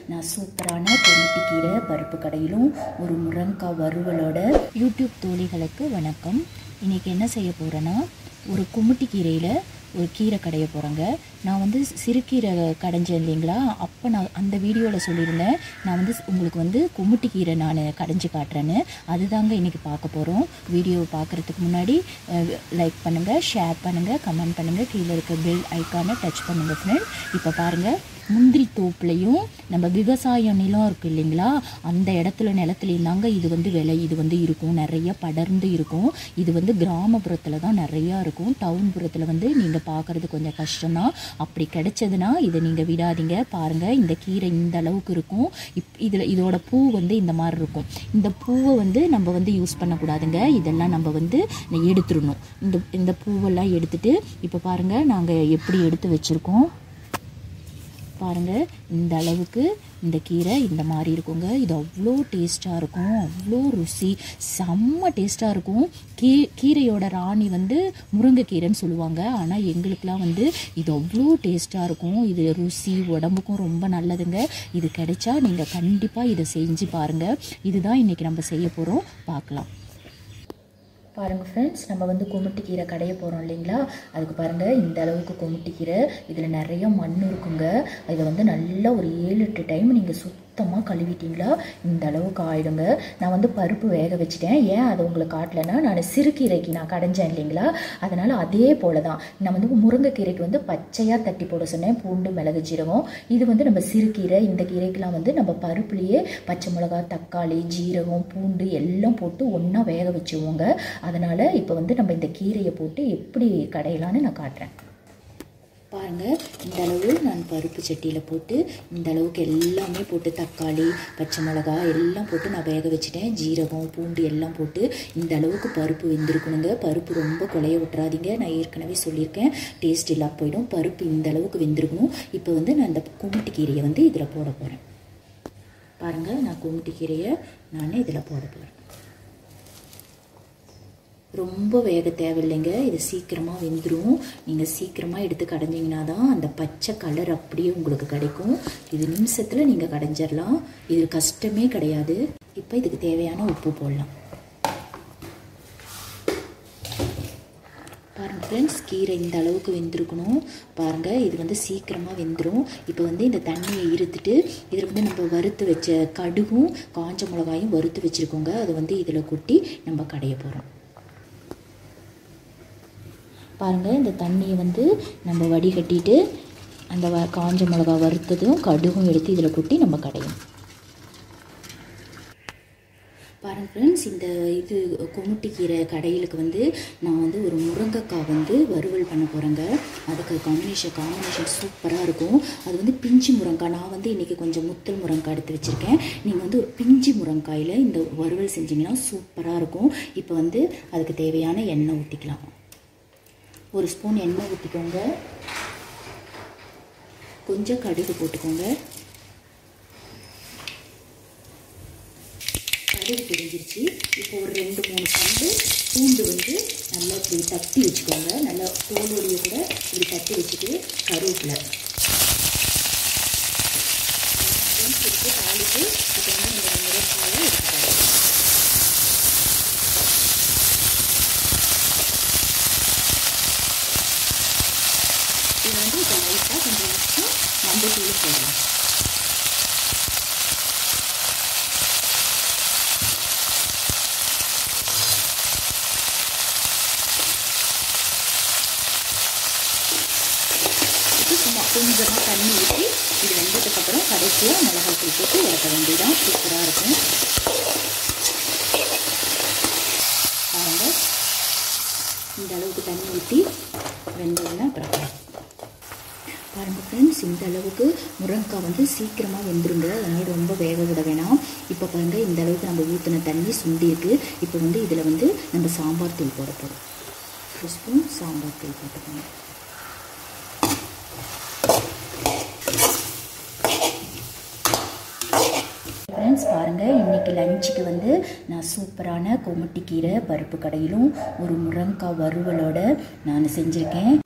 நான் சூப்பரான கீரை பருப்பு கடையிலும் ஒரு முருங்கைக்காய் வறுவலோட யூடியூப் தோழிகளுக்கு வணக்கம் இன்றைக்கி என்ன செய்ய போகிறேன்னா ஒரு குமுட்டி கீரையில் ஒரு கீரை கடைய போகிறேங்க நான் வந்து சிறுகீரை கடைஞ்சேன் இல்லைங்களா அப்போ நான் அந்த வீடியோவில் சொல்லியிருந்தேன் நான் வந்து உங்களுக்கு வந்து குமுட்டி கீரை நான் கடைஞ்சி காட்டுறேன்னு அதுதாங்க இன்றைக்கி பார்க்க போகிறோம் வீடியோவை பார்க்குறதுக்கு முன்னாடி லைக் பண்ணுங்கள் ஷேர் பண்ணுங்கள் கமெண்ட் பண்ணுங்கள் கீழே இருக்க பெல் ஐக்கானை டச் பண்ணுங்கள் ஃப்ரெண்ட் இப்போ பாருங்கள் முந்திரி தோப்புலையும் நம்ம விவசாய நிலம் இருக்குது இல்லைங்களா அந்த இடத்துல நிலத்துலையும் தாங்க இது வந்து விலை இது வந்து இருக்கும் நிறைய படர்ந்து இருக்கும் இது வந்து கிராமப்புறத்தில் தான் நிறையா இருக்கும் டவுன்புறத்தில் வந்து நீங்கள் பார்க்குறது கொஞ்சம் கஷ்டம்தான் அப்படி கிடைச்சதுன்னா இதை நீங்கள் விடாதீங்க பாருங்கள் இந்த கீரை இந்த அளவுக்கு இருக்கும் இப் இதில் இதோட பூ வந்து இந்த மாதிரி இருக்கும் இந்த பூவை வந்து நம்ம வந்து யூஸ் பண்ணக்கூடாதுங்க இதெல்லாம் நம்ம வந்து எடுத்துடணும் இந்த இந்த பூவெல்லாம் எடுத்துட்டு இப்போ பாருங்கள் நாங்கள் எப்படி எடுத்து வச்சுருக்கோம் பாருங்கள் இந்த அளவுக்கு இந்த கீரை இந்த மாதிரி இருக்குங்க இது அவ்வளோ டேஸ்ட்டாக இருக்கும் அவ்வளோ ருசி செம்ம டேஸ்ட்டாக இருக்கும் கீ கீரையோட ராணி வந்து முருங்கைக்கீரைன்னு சொல்லுவாங்க ஆனால் எங்களுக்கெலாம் வந்து இது அவ்வளோ டேஸ்ட்டாக இருக்கும் இது ருசி உடம்புக்கும் ரொம்ப நல்லதுங்க இது கிடைச்சா நீங்கள் கண்டிப்பாக இதை செஞ்சு பாருங்கள் இதுதான் இன்றைக்கி நம்ம செய்ய போகிறோம் பார்க்கலாம் பாருங்கள் ஃப்ரெண்ட்ஸ் நம்ம வந்து கொமுட்டிக்கீரை கடைய போகிறோம் இல்லைங்களா அதுக்கு பாருங்கள் இந்த அளவுக்கு கொமுட்டிக்கீரை இதில் நிறைய மண் இருக்குங்க இதை வந்து நல்லா ஒரு ஏழு எட்டு டைம் நீங்கள் சுத்தமாக கழுவிட்டீங்களா இந்த அளவுக்கு ஆயிடுங்க நான் வந்து பருப்பு வேக வச்சுட்டேன் ஏன் அதை உங்களுக்கு காட்டலைன்னா நான் சிறுகீரைக்கு நான் கடைஞ்சேன் இல்லைங்களா அதனால் அதே போல தான் நான் வந்து முருங்கைக்கீரைக்கு வந்து பச்சையாக தட்டி போட சொன்னேன் பூண்டு மிளகு ஜீரகம் இது வந்து நம்ம சிறுகீரை இந்த கீரைக்கெலாம் வந்து நம்ம பருப்புலேயே பச்சை மிளகா தக்காளி ஜீரகம் பூண்டு எல்லாம் போட்டு ஒன்றா வேக வச்சுவோங்க அதனால் இப்போ வந்து நம்ம இந்த கீரையை போட்டு எப்படி கடையலான்னு நான் காட்டுறேன் பாருங்கள் இந்த அளவு நான் பருப்பு சட்டியில் போட்டு இந்த அளவுக்கு எல்லாமே போட்டு தக்காளி பச்சை மிளகா எல்லாம் போட்டு நான் வேக வச்சுட்டேன் ஜீரகம் பூண்டு எல்லாம் போட்டு இந்த அளவுக்கு பருப்பு வெந்திருக்கணுங்க பருப்பு ரொம்ப குலைய விட்டுறாதீங்க நான் ஏற்கனவே சொல்லியிருக்கேன் டேஸ்ட் இல்லாமல் போயிடும் பருப்பு இந்த அளவுக்கு வெந்திருக்கணும் இப்போ வந்து நான் இந்த குமிட்டி கீரையை வந்து இதில் போட போகிறேன் பாருங்கள் நான் குமிட்டி கீரையை நான் இதில் போட போகிறேன் ரொம்ப வேக தேவையில்லைங்க இது சீக்கிரமாக வெந்துடும் நீங்கள் சீக்கிரமாக எடுத்து கடைஞ்சிங்கன்னா தான் அந்த பச்சை கலர் அப்படியே உங்களுக்கு கிடைக்கும் இது நிமிஷத்தில் நீங்கள் கடைஞ்சிடலாம் இது கஷ்டமே கிடையாது இப்போ இதுக்கு தேவையான உப்பு போடலாம் பாருங்கள் ஃப்ரெண்ட்ஸ் கீரை இந்த அளவுக்கு வெந்திருக்கணும் பாருங்கள் இது வந்து சீக்கிரமாக வெந்துடும் இப்போ வந்து இந்த தண்ணியை இருத்துட்டு இதில் வந்து நம்ம வறுத்து வச்ச கடுகும் காஞ்ச மிளகாயும் வறுத்து வச்சுருக்கோங்க அதை வந்து இதில் கொட்டி நம்ம கடைய போகிறோம் பாருங்கள் இந்த தண்ணியை வந்து நம்ம வடிகட்டிட்டு அந்த வ காஞ்ச மிளகா வறுத்ததும் கடுகும் எடுத்து இதில் கொட்டி நம்ம கடையும் பாருங்கள் ஃப்ரெண்ட்ஸ் இந்த இது கொமுட்டிக்கீரை கடையிலுக்கு வந்து நான் வந்து ஒரு முருங்கைக்காய் வந்து வறுவல் பண்ண போகிறேங்க அதுக்கு காம்பினேஷன் காம்பினேஷன் சூப்பராக இருக்கும் அது வந்து பிஞ்சு முருங்காய் நான் வந்து இன்றைக்கி கொஞ்சம் முத்தல் முருங்காய் எடுத்து வச்சுருக்கேன் நீங்கள் வந்து ஒரு பிஞ்சு முருங்காயில் இந்த வறுவல் செஞ்சிங்கன்னா சூப்பராக இருக்கும் இப்போ வந்து அதுக்கு தேவையான எண்ணெய் ஊற்றிக்கலாம் ஒரு ஸ்பூன் எண்ணெய் ஊற்றிக்கோங்க கொஞ்சம் கடுகு போட்டுக்கோங்க கடுகு பிரிஞ்சிருச்சு இப்போ ஒரு ரெண்டு மூணு பண்டு பூண்டு வந்து நல்லா இப்படி தட்டி வச்சுக்கோங்க நல்லா தோலோடைய கூட இப்படி தட்டி வச்சுட்டு கருவேப்பிலை எடுத்து தாளித்து இப்போ வந்து நம்ம முருங்காயை எடுத்துக்கலாம் இது வந்து இப்போ லைட்டாக கொஞ்சம் நிமிஷம் மஞ்சள் தூள் போடலாம் இது சும்மா கொஞ்சமாக தண்ணி ஊற்றி இது வெந்ததுக்கப்புறம் கடைசியாக மிளகாத்தூள் போட்டு இறக்க வேண்டியதான் சூப்பராக இருக்கும் பாருங்கள் இந்த அளவுக்கு தண்ணி ஊற்றி வெந்ததுன்னா அப்புறம் பாருங்கள் ஃப்ரெண்ட்ஸ் இந்த அளவுக்கு முருங்கைக்காய் வந்து சீக்கிரமாக வெந்துருங்க அதனால் ரொம்ப வேக விட வேணாம் இப்போ பாருங்கள் இந்த அளவுக்கு நம்ம ஊற்றின தண்ணி சுண்டி இருக்குது இப்போ வந்து இதில் வந்து நம்ம சாம்பார் தூள் போட போகிறோம் ஒரு ஸ்பூன் சாம்பார் தூள் போட்டுக்கோங்க ஃப்ரெண்ட்ஸ் பாருங்கள் இன்றைக்கி லஞ்சுக்கு வந்து நான் சூப்பரான கொமுட்டிக்கீரை பருப்பு கடையிலும் ஒரு முருங்கைக்காய் வறுவலோட நான் செஞ்சுருக்கேன்